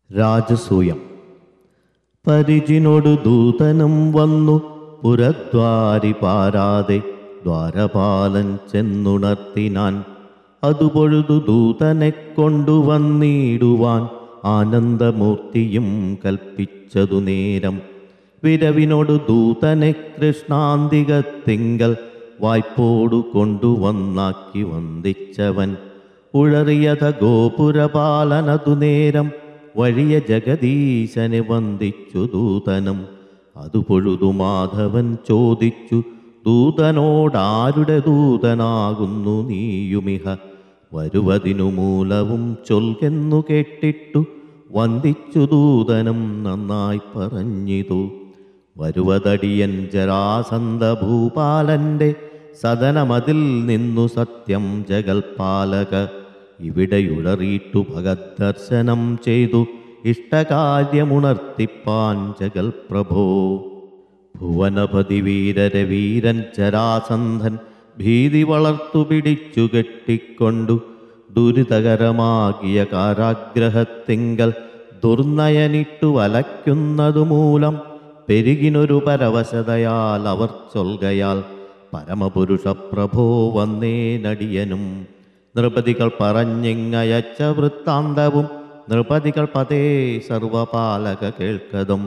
രാജസൂയം പരിചിനോട് ദൂതനും വന്നു പുരദ്വാരി പാരാതെ ദ്വാരപാലൻ ചെന്നുണർത്തിനാൻ അതുപൊഴുതു ദൂതനെ കൊണ്ടുവന്നിടുവാൻ ആനന്ദമൂർത്തിയും കൽപ്പിച്ചതു നേരം വിരവിനോട് ദൂതനെ കൃഷ്ണാന്തികത്തിങ്കൽ വായ്പോടു കൊണ്ടുവന്നാക്കി വന്ദിച്ചവൻ ഉഴറിയത ഗോപുരപാലനതു നേരം വഴിയ ജഗദീശനെ വന്ദിച്ചു ദൂതനും അതു പൊഴുതു മാധവൻ ചോദിച്ചു ദൂതനോടാരുടെ ദൂതനാകുന്നു നീയുമിഹ വരുവതിനു മൂലവും ചൊൽകെന്നു കേട്ടിട്ടു വന്ദിച്ചു ദൂതനും നന്നായി പറഞ്ഞിതു വരുവതടിയൻ ജരാസന്ധ ഭൂപാലന്റെ സദനമതിൽ നിന്നു സത്യം ജഗൽപാലക ഇവിടെയുഴറിയിട്ടു ഭഗദ്ദർശനം ചെയ്തു ഇഷ്ടകാര്യമുണർത്തിപ്പാൻ ജഗൽപ്രഭോ ഭുവനപതി വീരര വീരൻ ജരാസന്ധൻ ഭീതി വളർത്തു പിടിച്ചു കെട്ടിക്കൊണ്ടു ദുരിതകരമാകിയ കാരാഗ്രഹത്തിങ്കൽ ദുർനയനിട്ടു വലയ്ക്കുന്നതു മൂലം പെരുകിനൊരു പരവശതയാൽ അവർ ചൊൽകയാൽ പരമപുരുഷ പ്രഭോ വന്നേനടിയനും നൃപതികൾ പറഞ്ഞിങ്ങയച്ച വൃത്താന്തവും നൃപതികൾ പതേ സർവപാലക കേൾക്കതും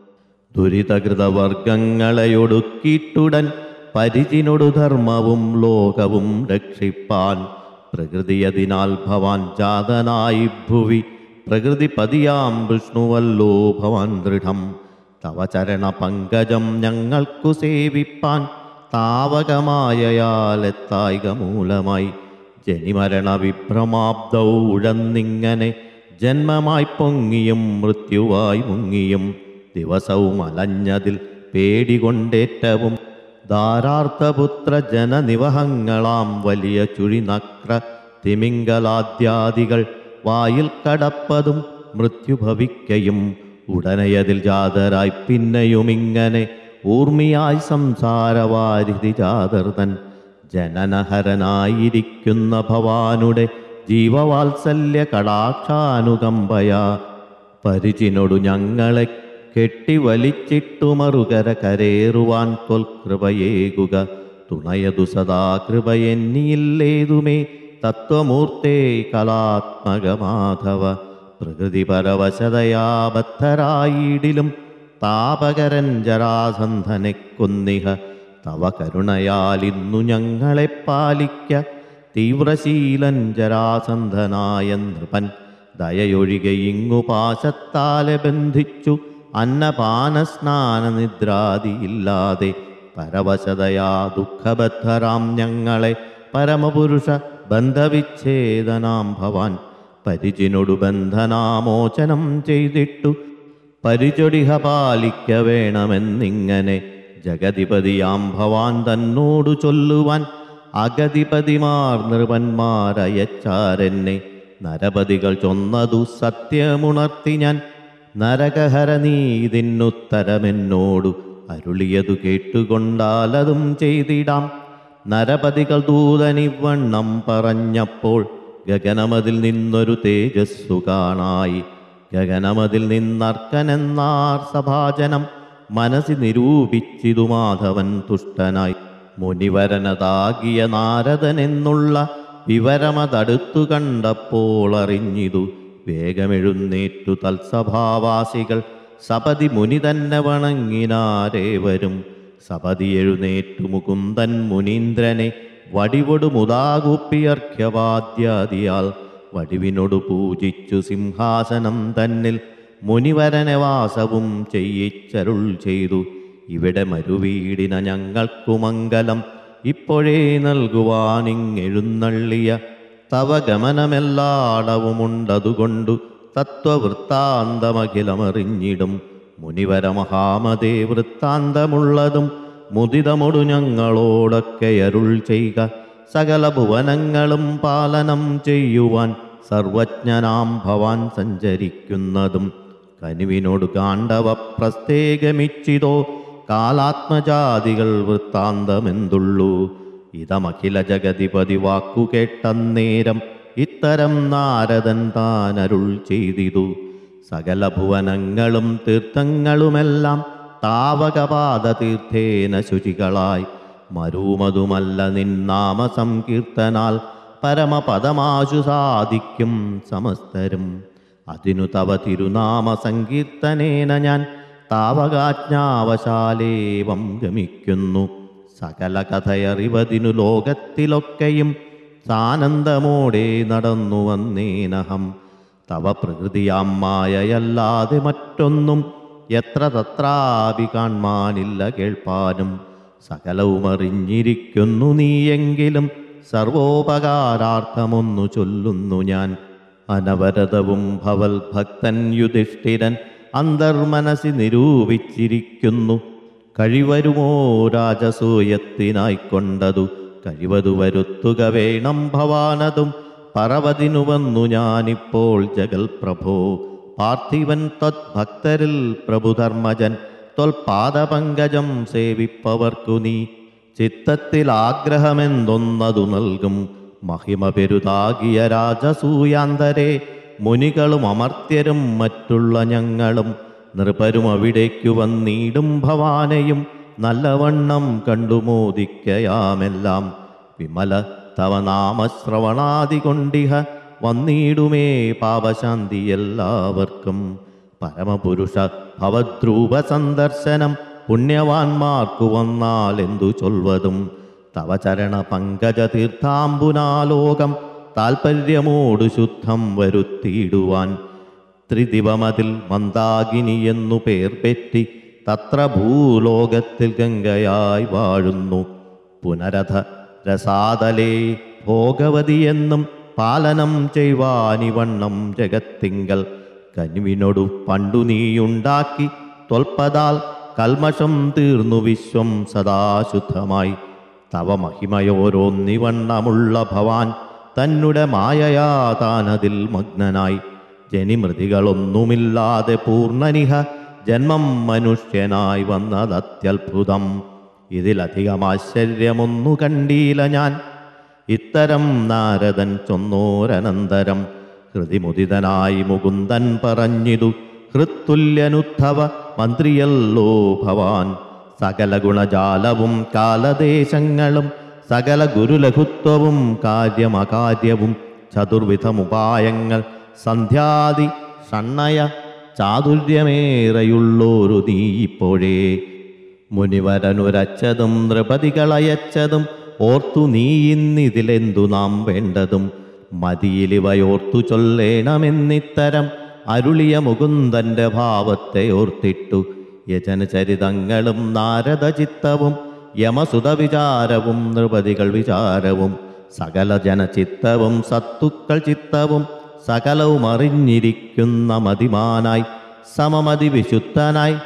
ദുരിതകൃതവർഗങ്ങളെയൊടുക്കിയിട്ടുടൻ പരിചിനൊടു ധർമ്മവും ലോകവും രക്ഷിപ്പാൻ പ്രകൃതിയതിനാൽ ഭവാൻ ജാതനായി ഭുവി പ്രകൃതിപതിയാം വിഷ്ണുവല്ലോ ഭവാൻ ദൃഢം തവ ചരണ പങ്കജം ഞങ്ങൾക്കു സേവിപ്പാൻ താവകമായയാലെത്തായിക മൂലമായി ജനിമരണ വിഭ്രമാബ്ദൗ ഉഴന്നിങ്ങനെ ജന്മമായി പൊങ്ങിയും മൃത്യുവായി മുങ്ങിയും ദിവസവും അലഞ്ഞതിൽ പേടികൊണ്ടേറ്റവും ധാരാർത്ഥപുത്ര ജനനിവഹങ്ങളാം വലിയ ചുഴിനക്ര തിമിംഗലാദ്യാദികൾ വായിൽ കടപ്പതും മൃത്യുഭവിക്കയും ഉടനെയതിൽ ജാതരായി പിന്നെയുമിങ്ങനെ ഊർമിയായി സംസാരവാരിധി ജാതർതൻ ജനനഹരനായിരിക്കുന്ന ഭവാനുടെ ജീവവാത്സല്യ കടാക്ഷാനുകമ്പയാ പരിചിനൊടു ഞങ്ങളെ കെട്ടിവലിച്ചിട്ടു മറുകര കരേറുവാൻ കൊൽകൃപയേകുക തുണയതു സദാ കൃപയെന്നിയില്ലേതുമേ തത്വമൂർത്തേ കലാത്മകമാധവ പ്രകൃതി പരവശതയാ ബദ്ധരായിടിലും താപകരൻ ജരാസന്ധനെ കൊന്നിഹ തവ കരുണയാലിന്നു ഞങ്ങളെ പാലിക്ക തീവ്രശീലൻ ജരാസന്ധനായ നൃപൻ ദയയൊഴികെ ഇങ്ങു പാശത്താലെ ബന്ധിച്ചു അന്നപാന സ്നാന നിദ്രാദിയില്ലാതെ പരവശതയാ ദുഃഖബദ്ധരാം ഞങ്ങളെ പരമപുരുഷ ബന്ധവിച്ഛേദനാം ഭവാൻ പരിചിനൊടു ബന്ധനാമോചനം ചെയ്തിട്ടു പരിചൊടിഹ പാലിക്ക വേണമെന്നിങ്ങനെ ജഗതിപതിയാം ഭവാൻ തന്നോടു ചൊല്ലുവാൻ അഗതിപതിമാർ നൃപന്മാരയച്ചാരെന്നെ നരപതികൾ ചൊന്നതു സത്യമുണർത്തി ഞാൻ നരകഹര നീതിന്നുത്തരമെന്നോടു അരുളിയതു കേട്ടുകൊണ്ടാലതും ചെയ്തിടാം നരപതികൾ ദൂതനിവണ്ണം പറഞ്ഞപ്പോൾ ഗഗനമതിൽ നിന്നൊരു തേജസ്സു കാണായി ഗഗനമതിൽ നിന്നർക്കനെന്നാർ സഭാജനം മനസ്സി നിരൂപിച്ചിതു മാധവൻ തുഷ്ടനായി മുനിവരനതാകിയ നാരദനെന്നുള്ള വിവരമതടുത്തു കണ്ടപ്പോൾ അറിഞ്ഞിതു വേഗമെഴുന്നേറ്റു തത്സഭാവാസികൾ സപതി മുനി തന്നെ വണങ്ങിനാരേവരും സപതി എഴുന്നേറ്റു മുകുന്ദൻ മുനീന്ദ്രനെ വടിവൊടു മുതാകുപ്പിയർഘ്യവാദ്യാദിയാൽ വടിവിനോടു പൂജിച്ചു സിംഹാസനം തന്നിൽ മുനിവരനെ വാസവും ചെയ്യിച്ചരുൾ ചെയ്തു ഇവിടെ മരുവീടിന ഞങ്ങൾക്കു മംഗലം ഇപ്പോഴേ നൽകുവാനിങ്ങെഴുന്നള്ളിയ തവ ഗമനമെല്ലാടവുമുണ്ടതുകൊണ്ടു തത്വവൃത്താന്തമഖിലമറിഞ്ഞിടും മുനിവര മഹാമതേ വൃത്താന്തമുള്ളതും മുദിതമൊടു ഞങ്ങളോടൊക്കെ അരുൾ ചെയ്യുക സകല ഭുവനങ്ങളും പാലനം ചെയ്യുവാൻ സർവജ്ഞനാം ഭവാൻ സഞ്ചരിക്കുന്നതും കനുവിനോട് കാണ്ഡവ പ്രസ്തേകമിച്ചിതോ കാലാത്മജാതികൾ വൃത്താന്തമെന്തുള്ളൂ ഇതമഖില ജഗതിപതി വാക്കു കേട്ടന്നേരം ഇത്തരം നാരദൻ താൻ അരുൾ ചെയ്തിതു സകല ഭുവനങ്ങളും തീർത്ഥങ്ങളുമെല്ലാം താവകപാദ തീർത്ഥേന ശുചികളായി മരുമതുമല്ല നിന്നാമ സങ്കീർത്തനാൽ പരമപദമാശു സാധിക്കും സമസ്തരും അതിനു തവ തിരുനാമ സങ്കീർത്തനേന ഞാൻ താവകാജ്ഞാവശാലേവം ഗമിക്കുന്നു സകല കഥയറിവതിനു ലോകത്തിലൊക്കെയും സാനന്ദമോടെ നടന്നു വന്നേനഹം തവ പ്രകൃതിയാം മായയല്ലാതെ മറ്റൊന്നും എത്ര തത്രാപി കാൺമാനില്ല കേൾപ്പാനും സകലവും അറിഞ്ഞിരിക്കുന്നു നീയെങ്കിലും സർവോപകാരാർത്ഥമൊന്നു ചൊല്ലുന്നു ഞാൻ അനവരതവും ഭവൽ ഭക്തൻ യുധിഷ്ഠിരൻ അന്തർമനസി നിരൂപിച്ചിരിക്കുന്നു കഴിവരുമോ രാജസൂയത്തിനായിക്കൊണ്ടതു കഴിവതു വരുത്തുക വേണം ഭവാനതും പറവതിനു വന്നു ഞാനിപ്പോൾ ജഗൽ പ്രഭോ പാർത്ഥിവൻ ത്വത്ഭക്തരിൽ പ്രഭുധർമ്മജൻ ത്വൽപാദപങ്കജം സേവിപ്പവർക്കു നീ ചിത്തത്തിൽ ആഗ്രഹമെന്തൊന്നതു നൽകും മഹിമ പെരുതാകിയ രാജസൂയാന്തരെ മുനികളും അമർത്യരും മറ്റുള്ള ഞങ്ങളും നൃപരും അവിടേക്കു വന്നിടും ഭവാനെയും നല്ലവണ്ണം കണ്ടുമോദിക്കയാമെല്ലാം വിമല തവ നാമശ്രവണാദി കൊണ്ടിഹ വന്നിടുമേ പാപശാന്തി എല്ലാവർക്കും പരമപുരുഷ ഭവദ്രൂപ സന്ദർശനം പുണ്യവാന്മാർക്കു വന്നാൽ എന്തു ചൊൽവതും തവ ചരണ പങ്കജ തീർത്ഥാംബുനാലോകം താൽപ്പര്യമോടു ശുദ്ധം വരുത്തിയിടുവാൻ ത്രിദിവമതിൽ മന്ദാകിനി എന്നു പേർ പെറ്റി തത്ര ഭൂലോകത്തിൽ ഗംഗയായി വാഴുന്നു പുനരഥ രസാതലേ ഭോഗവതി എന്നും പാലനം ചെയ്വാനിവണ്ണം ജഗത്തിങ്കൽ കനിവിനൊടു പണ്ടു നീയുണ്ടാക്കി ത്വൽപതാൽ കൽമഷം തീർന്നു വിശ്വം സദാശുദ്ധമായി തവ മഹിമയോരോന്നിവണ്ണമുള്ള ഭവാൻ തന്നെ മായയാ താനതിൽ മഗ്നനായി ജനിമൃതികളൊന്നുമില്ലാതെ പൂർണ്ണനിഹ ജന്മം മനുഷ്യനായി വന്നതത്യത്ഭുതം ഇതിലധികം ആശ്ചര്യമൊന്നു കണ്ടീല ഞാൻ ഇത്തരം നാരദൻ ചൊന്നോരനന്തരം ഹൃതിമുദിതനായി മുകുന്ദൻ പറഞ്ഞിതു ഹൃത്തുല്യനുദ്ധവ മന്ത്രിയല്ലോ ഭവാൻ സകല ഗുണജാലവും കാലദേശങ്ങളും സകല ഗുരുലഘുത്വവും കാര്യമകാര്യവും ചതുർവിധമുപായങ്ങൾ സന്ധ്യാദി ഷണ്ണയ ചാതുര്യമേറെയുള്ളോരു നീ ഇപ്പോഴേ മുനിവരനുരച്ചതും നൃപതികളയച്ചതും ഓർത്തു നീ ഇന്നിതിലെന്തു നാം വേണ്ടതും മതിയിലിവയോർത്തു ചൊല്ലേണമെന്നിത്തരം അരുളിയ മുകുന്ദന്റെ ഭാവത്തെ ഓർത്തിട്ടു യജനചരിതങ്ങളും നാരദചിത്തവും യമസുത വിചാരവും നൃപതികൾ വിചാരവും സകല ജനചിത്തവും സത്തുക്കൾ ചിത്തവും സകലവും അറിഞ്ഞിരിക്കുന്ന മതിമാനായി സമമതി വിശുദ്ധനായി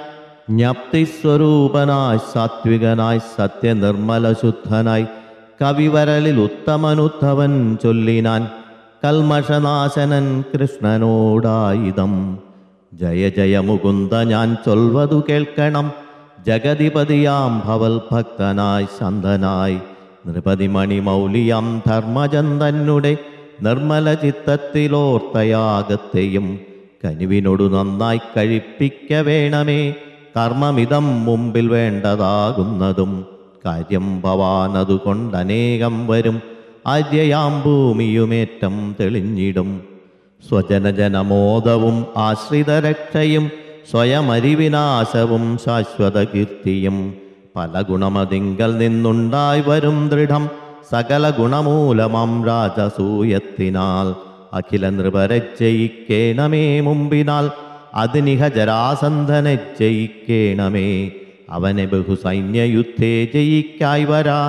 ജ്ഞപ്തിസ്വരൂപനായി സാത്വികനായി സത്യനിർമ്മല ശുദ്ധനായി കവിവരലിൽ ഉത്തമനുദ്ധവൻ ചൊല്ലിനാൻ കൽമഷനാശനൻ കൃഷ്ണനോടായുധം ജയ ജയ മുകുന്ദ ഞാൻ ചൊൽവതു കേൾക്കണം ജഗതിപതിയാം ഭവൽ ഭക്തനായി ശാന്തനായി നൃപതിമണി മൗലിയാം ധർമ്മജന്തനുടെ നിർമ്മല ചിത്തത്തിലോർത്തയാകത്തെയും കനിവിനോടു നന്നായി കഴിപ്പിക്ക വേണമേ കർമ്മമിതം മുമ്പിൽ വേണ്ടതാകുന്നതും കാര്യം ഭവാനതുകൊണ്ടനേകം വരും ആര്യയാം ഭൂമിയുമേറ്റം തെളിഞ്ഞിടും സ്വജനജനമോദവും ആശ്രിതരക്ഷയും സ്വയമരിവിനാശവും ശാശ്വത കീർത്തിയും പല ഗുണമതിങ്കൽ നിന്നുണ്ടായി വരും ദൃഢം സകല ഗുണമൂലമം രാജസൂയത്തിനാൽ അഖില നൃപരെ ജയിക്കേണമേ മുമ്പിനാൽ അതിനിഹ ജരാസന്ധനെ ജയിക്കേണമേ അവനെ ബഹുസൈന്യയുദ്ധേ ജയിക്കായി വരാ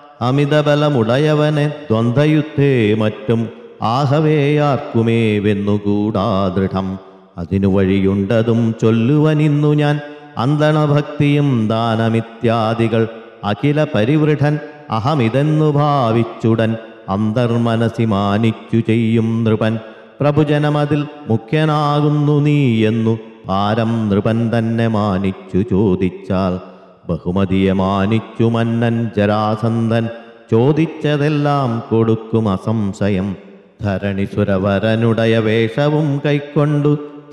അമിതബലമുടയവനെ ദ്വന്ദ്വയുദ്ധേ മറ്റും ആഹവേയാർക്കുമേ വെന്നുകൂടാ ദൃഢം അതിനു വഴിയുണ്ടതും ചൊല്ലുവനിന്നു ഞാൻ അന്തണഭക്തിയും ദാനമിത്യാദികൾ അഖില പരിവൃഢൻ അഹമിതെന്നു ഭാവിച്ചുടൻ അന്തർമനസി മാനിച്ചു ചെയ്യും നൃപൻ പ്രഭുജനമതിൽ മുഖ്യനാകുന്നു നീ എന്നു പാരം നൃപൻ തന്നെ മാനിച്ചു ചോദിച്ചാൽ ബഹുമതിയെ മാനിച്ചു മന്നൻ ജരാസന്ധൻ ചോദിച്ചതെല്ലാം കൊടുക്കും അസംശയം ധരണിസുരവരനുടയ വേഷവും കൈക്കൊണ്ടു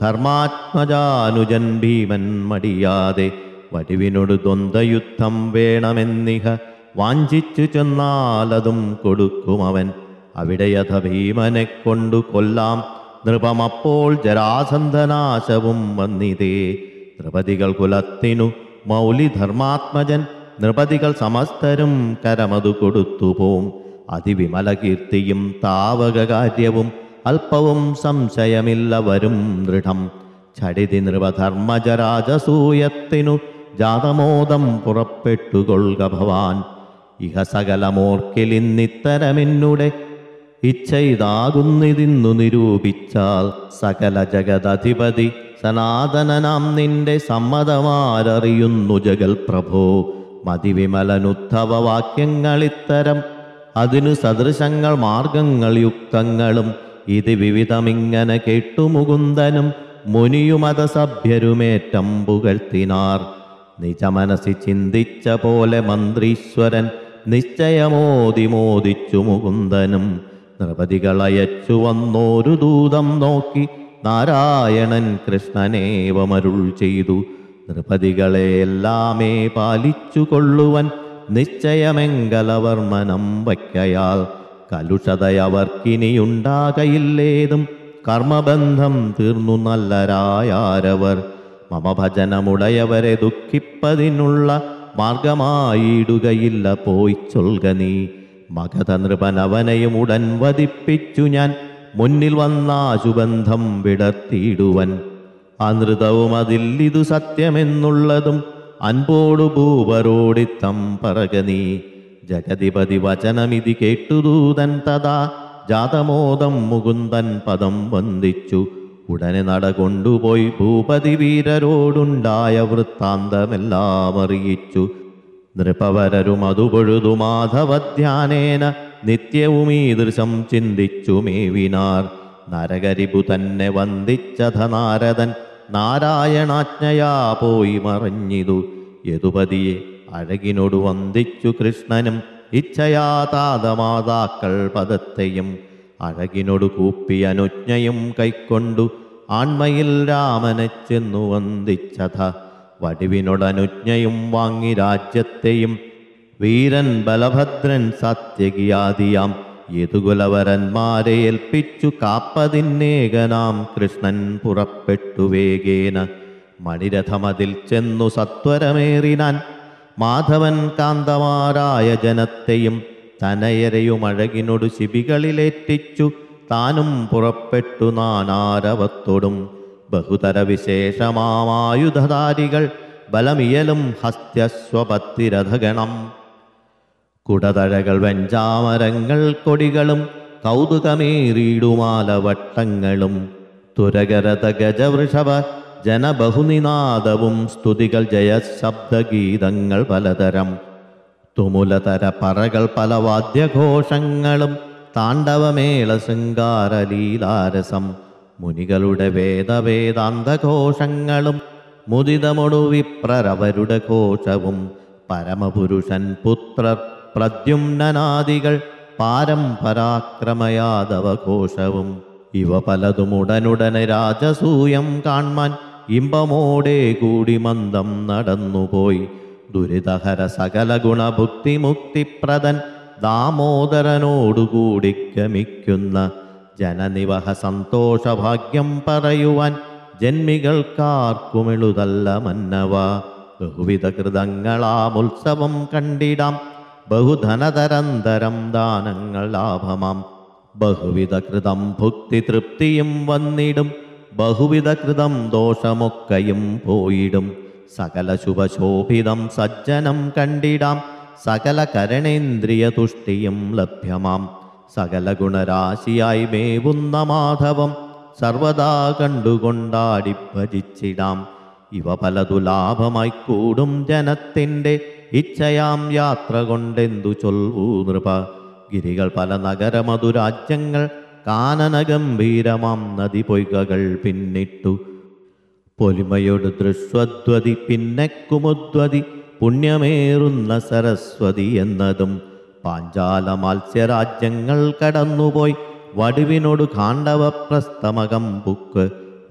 ധർമാത്മജാനുജൻ ഭീമൻ മടിയാതെ വടിവിനോട് ദ്വന്ദ്വയുദ്ധം വേണമെന്നിഹ വാഞ്ചിച്ചു ചെന്നാലതും കൊടുക്കുമവൻ അവിടെ യഥ ഭീമനെ കൊണ്ടു കൊല്ലാം നൃപമപ്പോൾ ജരാസന്ധനാശവും വന്നിതേ നൃപതികൾ കുലത്തിനു മൗലിധർമാത്മജൻ നൃപതികൾ സമസ്തരും കരമതു കൊടുത്തുപോം അതിവിമല കീർത്തിയും താവക കാര്യവും അല്പവും സംശയമില്ല വരും ദൃഢം ചടിതി നൃപധർമ്മജരാജസൂയത്തിനു ജാതമോദം പുറപ്പെട്ടുകൊള്ളുക ഭവാൻ ഇഹ സകലമോർക്കിലിന്നിത്തരമെന്നുടെ ഇച്ഛയിതാകുന്നിതിന്നു നിരൂപിച്ചാൽ സകല ജഗദധിപതി സനാതനനാം നിന്റെ സമ്മതമാരറിയുന്നു ജഗൽ പ്രഭോ മതിവിമലനുദ്ധവ വാക്യങ്ങളിത്തരം അതിനു സദൃശങ്ങൾ മാർഗങ്ങൾ യുക്തങ്ങളും ഇത് വിവിധമിങ്ങനെ കേട്ടുമുകുന്ദനും മുനിയുമത സഭ്യരുമേറ്റം പുകഴ്ത്തിനാർ നിജമനസി ചിന്തിച്ച പോലെ മന്ത്രീശ്വരൻ നിശ്ചയമോതി മോദിച്ചു മുകുന്ദനും നൃപതികളയച്ചു വന്നോരു ദൂതം നോക്കി നാരായണൻ കൃഷ്ണനേവമരുൾ ചെയ്തു നൃപതികളെ എല്ലാമേ പാലിച്ചു കൊള്ളുവൻ നിശ്ചയമെങ്കലവർമ്മനം വയ്ക്കയാൽ കലുഷതയവർക്കിനിയുണ്ടാകയില്ലേതും കർമ്മബന്ധം തീർന്നു നല്ലരായാരവർ മമ ഭജനമുടയവരെ ദുഃഖിപ്പതിനുള്ള മാർഗമായിടുകയില്ല പോയി ചൊൽക നീ മഗധ നൃപനവനെയും ഉടൻ വധിപ്പിച്ചു ഞാൻ മുന്നിൽ വന്നാശുബന്ധം വിടർത്തിയിടുവൻ അനൃതവും അതിൽ ഇതു സത്യമെന്നുള്ളതും അൻപോടു ഭൂപരോടിത്തം പറക നീ ജഗതിപതി വചനമിതി കേട്ടുദൂതൻ തഥാ ജാതമോദം മുകുന്ദൻ പദം വന്ദിച്ചു ഉടനെ നട കൊണ്ടുപോയി ഭൂപതി വീരരോടുണ്ടായ വൃത്താന്തമെല്ലാം അറിയിച്ചു നൃപവരരും അതുപൊഴുതു മാധവധ്യാനേന നിത്യവും ഈ ദൃശം ചിന്തിച്ചു മേവിനാർ നരകരിപു തന്നെ വന്ദിച്ചധ നാരദൻ നാരായണാജ്ഞയാ പോയി മറഞ്ഞിതു യദുപതിയെ അഴകിനോട് വന്ദിച്ചു കൃഷ്ണനും ഇച്ഛയാ താതമാതാക്കൾ പദത്തെയും അഴകിനോട് കൂപ്പി അനുജ്ഞയും കൈക്കൊണ്ടു ആൺമയിൽ രാമനെ ചെന്നു വന്ദിച്ചഥ വടിവിനോടനുജ്ഞയും വാങ്ങി രാജ്യത്തെയും വീരൻ ബലഭദ്രൻ സത്യകിയാദിയാം യദുകുലവരന്മാരെ ഏൽപ്പിച്ചു കാപ്പതിന്നേകനാം കൃഷ്ണൻ പുറപ്പെട്ടു വേഗേന മണിരഥമതിൽ ചെന്നു സത്വരമേറിനാൻ മാധവൻ കാന്തമാരായ ജനത്തെയും തനയരെയും അഴകിനോട് ശിബികളിലേറ്റിച്ചു താനും പുറപ്പെട്ടു നാനാരവത്തോടും ബഹുതര വിശേഷമായുധധാരികൾ ബലമിയലും ഹസ്ത്യസ്വപത്തിരഥഗണം കുടതഴകൾ വെഞ്ചാമരങ്ങൾ കൊടികളും കൗതുകമേറിയിടുമാലവട്ടങ്ങളും തുരകരത ഗജവൃഷഭ ജനബഹുനിനാദവും സ്തുതികൾ ജയശബ്ദഗീതങ്ങൾ പലതരം തുമുലതര പറകൾ പല വാദ്യഘോഷങ്ങളും താണ്ഡവമേള ശൃംഗാരലീലാരസം മുനികളുടെ വേദവേദാന്തഘോഷങ്ങളും മുദിതമൊടു വിപ്രരവരുടെ ഘോഷവും പരമപുരുഷൻ പുത്രർ പ്രദ്യുമ്നനാദികൾ പാരമ്പരാക്രമയാദവ ഘോഷവും ഇവ പലതും ഉടനുടനെ രാജസൂയം കാൺമാൻ ഇമ്പമോടെ കൂടി മന്ദം നടന്നുപോയി ദുരിതഹര സകല ഗുണഭുക്തി മുക്തിപ്രദൻ ദാമോദരനോടുകൂടി ഗമിക്കുന്ന ജനനിവഹ സന്തോഷഭാഗ്യം പറയുവാൻ ജന്മികൾക്കാർക്കുമെളുതല്ല മന്നവ ബഹുവിധ കൃതങ്ങളാം ഉത്സവം കണ്ടിടാം ബഹുധനതരന്തരം ദാനങ്ങൾ ലാഭമാം ബഹുവിധ കൃതം ഭുക്തി തൃപ്തിയും വന്നിടും ബഹുവിധ കൃതം ദോഷമൊക്കെയും പോയിടും സകല ശുഭശോഭിതം സജ്ജനം കണ്ടിടാം സകല കരണേന്ദ്രിയ തുഷ്ടിയും ലഭ്യമാം സകല ഗുണരാശിയായി മേവുന്ന മാധവം സർവദാ കണ്ടുകൊണ്ടാടി ഭജിച്ചിടാം ഇവ പലതു ലാഭമായി കൂടും ജനത്തിൻ്റെ ഇച്ഛയാം യാത്ര കൊണ്ടെന്തു ചൊൽവൂ നൃപ ഗിരികൾ പല നഗരമധുരാജ്യങ്ങൾ കാനന ഗംഭീരമാം നദി പൊയ്കകൾ പിന്നിട്ടു പൊലിമയോട് ദൃശ്വദ്വതി പിന്നെ കുമുദ്വതി പുണ്യമേറുന്ന സരസ്വതി എന്നതും പാഞ്ചാല മത്സ്യരാജ്യങ്ങൾ കടന്നുപോയി വടുവിനോട് കാണ്ഡവ പ്രസ്തമകം ബുക്ക്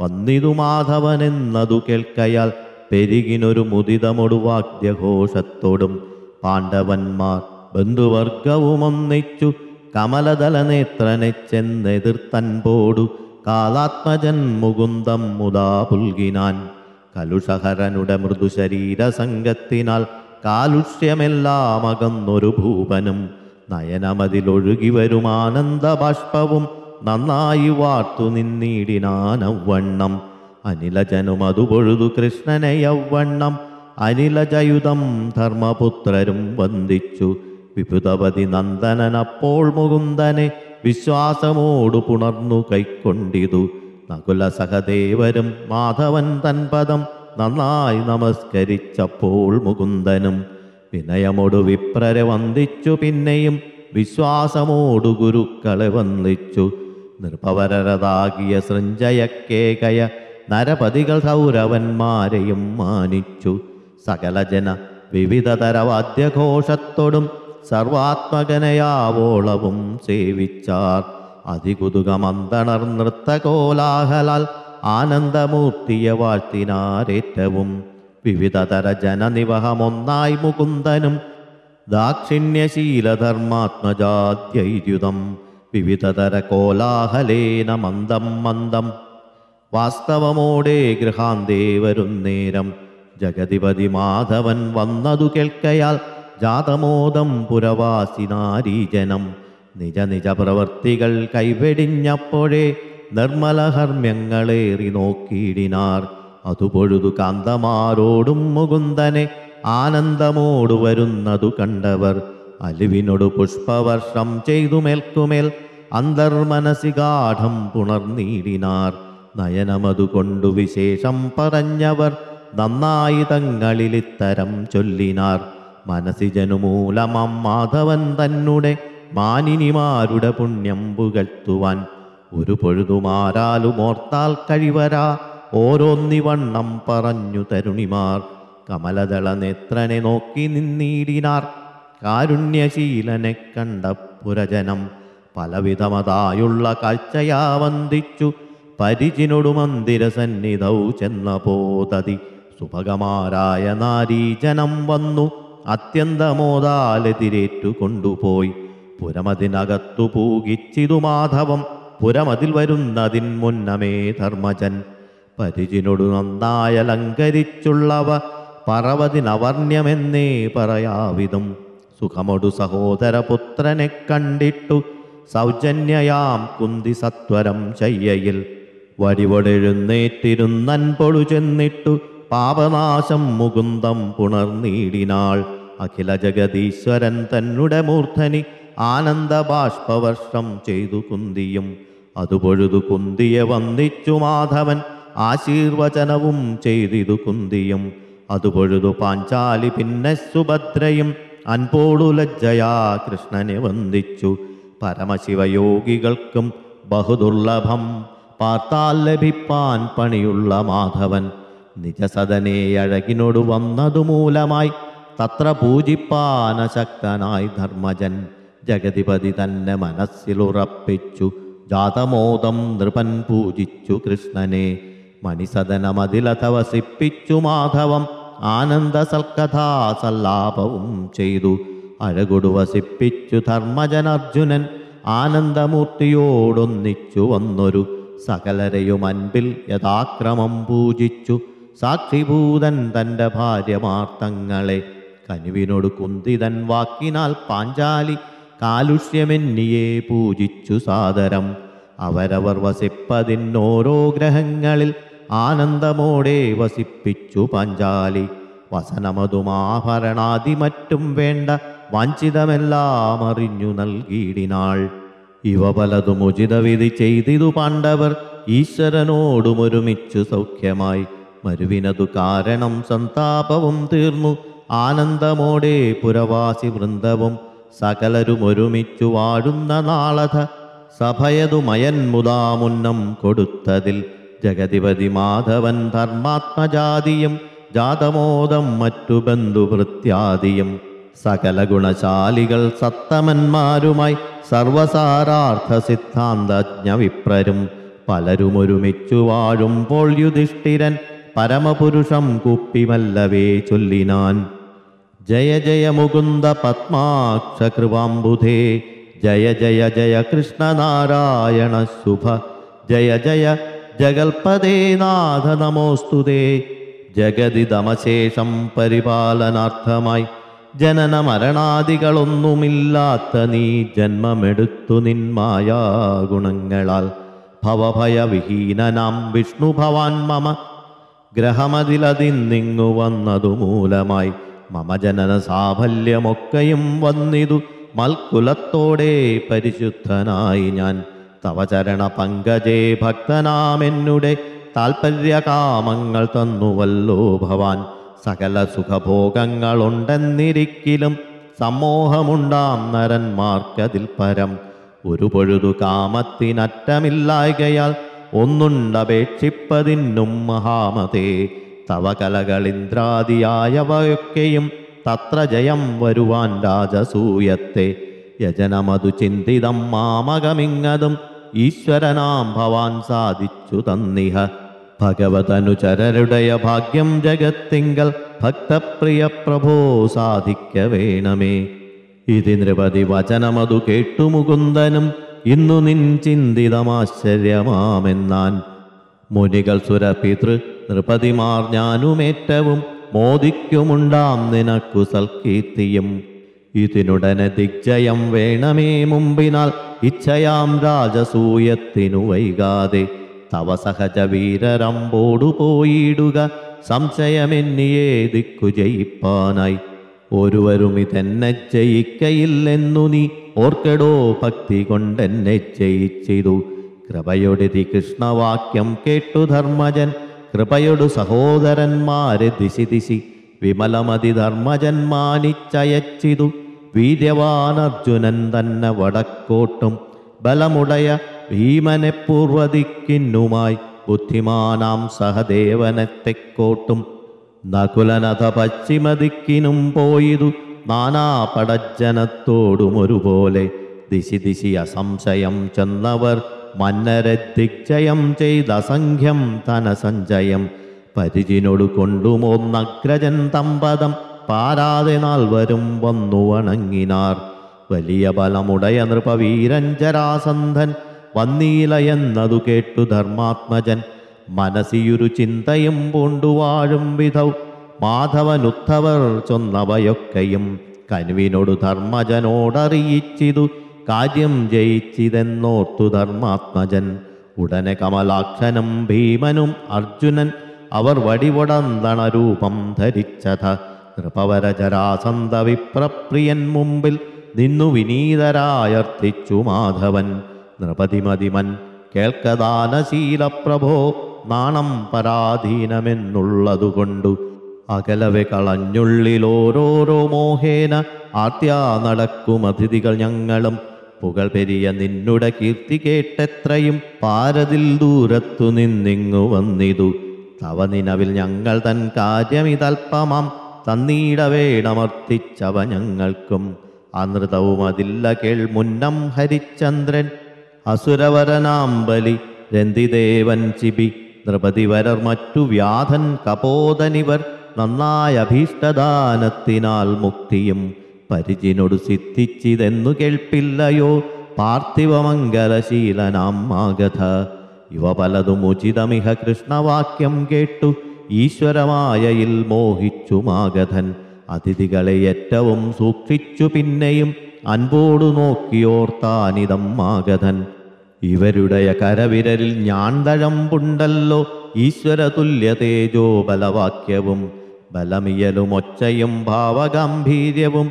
വന്നിതു മാധവനെന്നതു കേൾക്കയാൽ പെരുകിനൊരു മുദിതമൊടുവാദ്യഘോഷത്തോടും പാണ്ഡവന്മാർ ബന്ധുവർഗവും ഒന്നിച്ചു കമലദല നേത്രനെ ചെന്നെതിർത്തൻപോടു കാലാത്മജൻ മുകുന്ദം മുതാ പുൽകിനാൻ കലുഷഹരനുടെ മൃദുശരീരസംഗത്തിനാൽ കാലുഷ്യമെല്ലാം അകന്നൊരു ഭൂപനും നയനമതിലൊഴുകി വരും ആനന്ദബാഷ്പവും നന്നായി വാർത്തു നിന്നീടിനാനവണ്ണം അനിലജനും അതുപൊഴുതു കൃഷ്ണനെ യൗവണ്ണം അനിലജയുധം ധർമ്മപുത്രരും വന്ദിച്ചു വിപുതപതി നന്ദനനപ്പോൾ മുകുന്ദനെ വിശ്വാസമോടു പുണർന്നു കൈക്കൊണ്ടിതു നകുല സഹദേവരും മാധവൻ തൻപദം നന്നായി നമസ്കരിച്ചപ്പോൾ മുകുന്ദനും വിനയമോടു വിപ്രരെ വന്ദിച്ചു പിന്നെയും വിശ്വാസമോടു ഗുരുക്കളെ വന്ദിച്ചു നിർഭവരതാകിയ സൃഞ്ജയക്കേകയ നരപതികൾ കൗരവന്മാരെയും മാനിച്ചു സകലജന വിവിധതര വാദ്യഘോഷത്തോടും സർവാത്മകനയാവോളവും സേവിച്ചാർ അതികുതുകമന്തണർ നൃത്തകോലാഹലാൽ ആനന്ദമൂർത്തിയെ വാഴ്ത്തിനാരേറ്റവും വിവിധതര ജനനിവഹമൊന്നായി മുകുന്ദനും ദാക്ഷിണ്യശീലധർമാത്മജാദ്യൈര്യുതം വിവിധതര കോലാഹലേന മന്ദം മന്ദം വാസ്തവമോടെ ഗൃഹാന്തേ വരുന്നേരം ജഗതിപതി മാധവൻ വന്നതു കേൾക്കയാൽ ജാതമോദം പുരവാസിനാരീജനം നിജ നിജ പ്രവർത്തികൾ കൈവെടിഞ്ഞപ്പോഴേ നിർമ്മലഹർമ്മ്യങ്ങളേറി നോക്കിയിടിനാർ അതുപൊഴുതു കാന്തമാരോടും മുകുന്ദനെ ആനന്ദമോടു വരുന്നതു കണ്ടവർ അലിവിനോട് പുഷ്പവർഷം ചെയ്തു മേൽക്കുമേൽ അന്തർമനസിഗാഠം പുണർനീടിനാർ നയനമതു കൊണ്ടു വിശേഷം പറഞ്ഞവർ നന്നായി തങ്ങളിലിത്തരം ചൊല്ലിനാർ മനസ്സിജനു മൂലമം മാധവൻ തന്നെ മാനിനിമാരുടെ പുണ്യം പുകഴ്ത്തുവാൻ ഒരു പൊഴുതുമാരാലും ഓർത്താൽ കഴിവരാ ഓരോന്നിവണ്ണം പറഞ്ഞു തരുണിമാർ കമലദള നേത്രനെ നോക്കി നിന്നീടിനാർ കാരുണ്യശീലനെ കണ്ട പുരജനം പലവിധമതായുള്ള കാഴ്ചയാ വന്ദിച്ചു പരിചിനൊടു മന്ദിര സന്നിധൗ ചെന്ന പോതതി സുഭഗമാരായ നാരീജനം വന്നു അത്യന്തമോദാലെതിരേറ്റു കൊണ്ടുപോയി പുരമതിനകത്തു പൂകിച്ചിതു മാധവം പുരമതിൽ വരുന്നതിൻ മുന്നമേ ധർമ്മജൻ പരിചിനോടു നന്നായലങ്കരിച്ചുള്ളവ പറവതിനവർണ്യമെന്നേ പറയാവിധം സുഖമൊടു സഹോദരപുത്രനെ കണ്ടിട്ടു സൗജന്യയാം കുന്തി സത്വരം ശയ്യയിൽ വടിവടെഴുന്നേറ്റിരുന്നൻ പൊളു ചെന്നിട്ടു പാപനാശം മുകുന്ദം പുണർനീടിനാൾ അഖില ജഗതീശ്വരൻ തന്നുടെ മൂർധനി ആനന്ദബാഷ്പവർഷം ചെയ്തു കുന്തിയും അതുപൊഴുതു കുന്തിയെ വന്ദിച്ചു മാധവൻ ആശീർവചനവും ചെയ്തിതു കുന്തിയും അതുപൊഴുതു പാഞ്ചാലി പിന്നെ സുഭദ്രയും അൻപോടു ലജ്ജയാ കൃഷ്ണനെ വന്ദിച്ചു പരമശിവയോഗികൾക്കും ബഹുദുർലഭം പാർത്താൽ ലഭിപ്പാൻ പണിയുള്ള മാധവൻ നിജസദനെ അഴകിനോട് വന്നതു മൂലമായി തത്ര പൂജിപ്പാനശക്തനായി ധർമ്മജൻ ജഗതിപതി തന്നെ മനസ്സിലുറപ്പിച്ചു ജാതമോദം നൃപൻ പൂജിച്ചു കൃഷ്ണനെ മണിസദനമതിലഥ വസിപ്പിച്ചു മാധവം ആനന്ദ സൽക്കഥാസല്ലാപവും ചെയ്തു അഴകൊടു വസിപ്പിച്ചു ധർമ്മജനർജുനൻ ആനന്ദമൂർത്തിയോടൊന്നിച്ചു വന്നൊരു സകലരെയും അൻപിൽ യഥാക്രമം പൂജിച്ചു സാക്ഷിഭൂതൻ തൻ്റെ ഭാര്യമാർത്തങ്ങളെ കനുവിനോട് കുന്തിതൻ വാക്കിനാൽ പാഞ്ചാലി കാലുഷ്യമെന്നിയെ പൂജിച്ചു സാദരം അവരവർ വസിപ്പതിന്നോരോ ഗ്രഹങ്ങളിൽ ആനന്ദമോടെ വസിപ്പിച്ചു പാഞ്ചാലി വസനമതുമാഭരണാദി മറ്റും വേണ്ട വാഞ്ചിതമെല്ലാം അറിഞ്ഞു നൽകിയിടിനാൾ ഇവ പലതും ഉചിതവിധി ചെയ്തിതു പാണ്ഡവർ ഈശ്വരനോടും ഒരുമിച്ചു സൗഖ്യമായി മരുവിനതു കാരണം സന്താപവും തീർന്നു ആനന്ദമോടെ പുരവാസി വൃന്ദവും സകലരും ഒരുമിച്ചു വാഴുന്ന നാളഥ സഭയതുമയൻ മുതാമുന്നം കൊടുത്തതിൽ ജഗതിപതി മാധവൻ ധർമാത്മജാതിയും ജാതമോദം മറ്റു ബന്ധുവൃത്യാദിയും സകല ഗുണശാലികൾ സത്തമന്മാരുമായി സർവസാരാർത്ഥ സിദ്ധാന്തജ്ഞ വിപ്രരും പലരുമൊരുമിച്ചു വാഴുമ്പോൾ യുധിഷ്ഠിരൻ പരമപുരുഷം കുപ്പിമല്ലവേ ചൊല്ലിനാൻ ജയ ജയ മുകുന്ദ പത്മാക്ഷ കൃപാംബുധേ ജയ ജയ ജയ കൃഷ്ണനാരായണ ശുഭ ജയ ജയ ജഗൽപദേ നാഥ നമോസ്തുതേ ജഗതിദമശേഷം പരിപാലനാർത്ഥമായി ജനന മരണാദികളൊന്നുമില്ലാത്ത നീ ജന്മമെടുത്തു നിന്മായ ഗുണങ്ങളാൽ ഭവഭയവിഹീനനാം വിഷ്ണു ഭവാൻ മമ ഗ്രഹമതിലതിന്നിങ്ങു വന്നതു മൂലമായി മമ ജനന സാഫല്യമൊക്കെയും വന്നിതു മൽക്കുലത്തോടെ പരിശുദ്ധനായി ഞാൻ തവ ചരണ പങ്കജേ ഭക്തനാമെന്നുടെ താൽപര്യകാമങ്ങൾ തന്നുവല്ലോ ഭവാൻ സകല സുഖഭോഗങ്ങളുണ്ടെന്നിരിക്കിലും സമ്മോഹമുണ്ടാം നരന്മാർക്കതിൽ പരം ഒരു പൊഴുതു കാമത്തിനറ്റമില്ലായകയാൽ ഒന്നുണ്ടപേക്ഷിപ്പതിന്നും മഹാമതേ തവ കലകളിന്ദ്രാദിയായവയൊക്കെയും തത്ര ജയം വരുവാൻ രാജസൂയത്തെ യജനമതു ചിന്തിതം മാമകമിങ്ങതും ഈശ്വരനാം ഭവാൻ സാധിച്ചു തന്നിഹ ഭഗവതനുചരരുടയ ഭാഗ്യം ജഗത്തിങ്കൽ ഭക്തപ്രിയ പ്രഭോ സാധിക്ക വേണമേ ഇതി നൃപതി വചനമതു കേട്ടു മുകുന്ദനും ഇന്നു നിൻ ചിന്തിതമാശ്ചര്യമാമെന്നാൻ മുനികൾ സുരപിതൃ നൃപതിമാർ ഞാനുമേറ്റവും മോദിക്കുമുണ്ടാം നിനക്കു സൽകീർത്തിയും ഇതിനുടനെ ദിഗ്ജയം വേണമേ മുമ്പിനാൽ ഇച്ഛയാം രാജസൂയത്തിനു വൈകാതെ തവ സഹജ വീരരമ്പോടു പോയിടുക സംശയമെന്നിയെ ദിക്കു ജയിപ്പാനായി ഒരുവരും ഇതെന്നെ ജയിക്കയില്ലെന്നു നീ ഓർക്കടോ ഭക്തി കൊണ്ടെന്നെ ജയിച്ചിതു കൃപയൊടുതി കൃഷ്ണവാക്യം കേട്ടു ധർമ്മജൻ കൃപയൊടു സഹോദരന്മാരെ ദിശി ദിശി വിമലമതി ധർമ്മജൻ മാനിച്ചയച്ചിതു വീര്യവാനർജുനൻ തന്നെ വടക്കോട്ടും ബലമുടയ ഭീമനെ പൂർവദിക്കിന്നുമായി ബുദ്ധിമാനാം സഹദേവനെ തെക്കോട്ടും നകുലനഥ പശ്ചിമദിക്കിനും പോയിതു നാനാപടജ്ജനത്തോടും ഒരുപോലെ ദിശി ദിശി അസംശയം ചെന്നവർ മന്നരെ ദിഗ്ജയം ചെയ്ത അസംഖ്യം ധനസഞ്ചയം പരിചിനോട് കൊണ്ടുമോന്നഗ്രജൻ തമ്പതം പാരാതെ നാൽവരും വന്നു വണങ്ങിനാർ വലിയ ബലമുടയ നൃപവീരൻ ജരാസന്ധൻ വന്നീല എന്നതു കേട്ടു ധർമാത്മജൻ മനസ്സിയൊരു ചിന്തയും പൂണ്ടുവാഴും വിധൗ മാധവനുദ്ധവർ ചൊന്നവയൊക്കെയും കനുവിനോടു ധർമ്മജനോടറിയിച്ചിതു കാര്യം ജയിച്ചിതെന്നോർത്തു ധർമാത്മജൻ ഉടനെ കമലാക്ഷനും ഭീമനും അർജുനൻ അവർ വടിവടന്തണ രൂപം ധരിച്ചത നൃപവര ജരാസന്ധ വിപ്രപ്രിയൻ മുമ്പിൽ നിന്നു വിനീതരായർത്ഥിച്ചു മാധവൻ നൃപതിമതിമൻ കേൾക്കദാനശീല പ്രഭോ നാണം പരാധീനമെന്നുള്ളതുകൊണ്ടു അകലവെ കളഞ്ഞുള്ളിലോരോരോ മോഹേന ആർത്യാ നടക്കും അതിഥികൾ ഞങ്ങളും പുകൾ പെരിയ നിന്നുടെ കീർത്തി കേട്ടെത്രയും പാരതിൽ ദൂരത്തു നിന്നിങ്ങു വന്നിതു തവ നിലവിൽ ഞങ്ങൾ തൻ കാര്യമിതൽപ്പമാം തന്നീട വേണമർത്തിച്ചവ ഞങ്ങൾക്കും അനൃതവും അതില്ല കേൾ മുന്നം ഹരിചന്ദ്രൻ അസുരവരനാം ബലി രന്തിദേവൻ ചിബി നൃപതിവരർ മറ്റു വ്യാധൻ കപോതനിവർ നന്നായ അഭീഷ്ടദാനത്തിനാൽ മുക്തിയും പരിചിനോട് സിദ്ധിച്ചിതെന്നു കേൾപ്പില്ലയോ പാർത്ഥിവമംഗലശീലനാം മാഗധ ഇവ പലതും ഉചിതമിഹ കൃഷ്ണവാക്യം കേട്ടു ഈശ്വരമായയിൽ മോഹിച്ചു മാഗധൻ അതിഥികളെ ഏറ്റവും സൂക്ഷിച്ചു പിന്നെയും അൻപോടു നോക്കിയോർത്താനിതം മാഗധൻ ഇവരുടെ കരവിരലിൽ ഞാൻ തഴമ്പുണ്ടല്ലോ ഈശ്വര തുല്യ തേജോ ബലവാക്യവും ബലമിയലും ഒച്ചയും ഭാവഗാംഭീര്യവും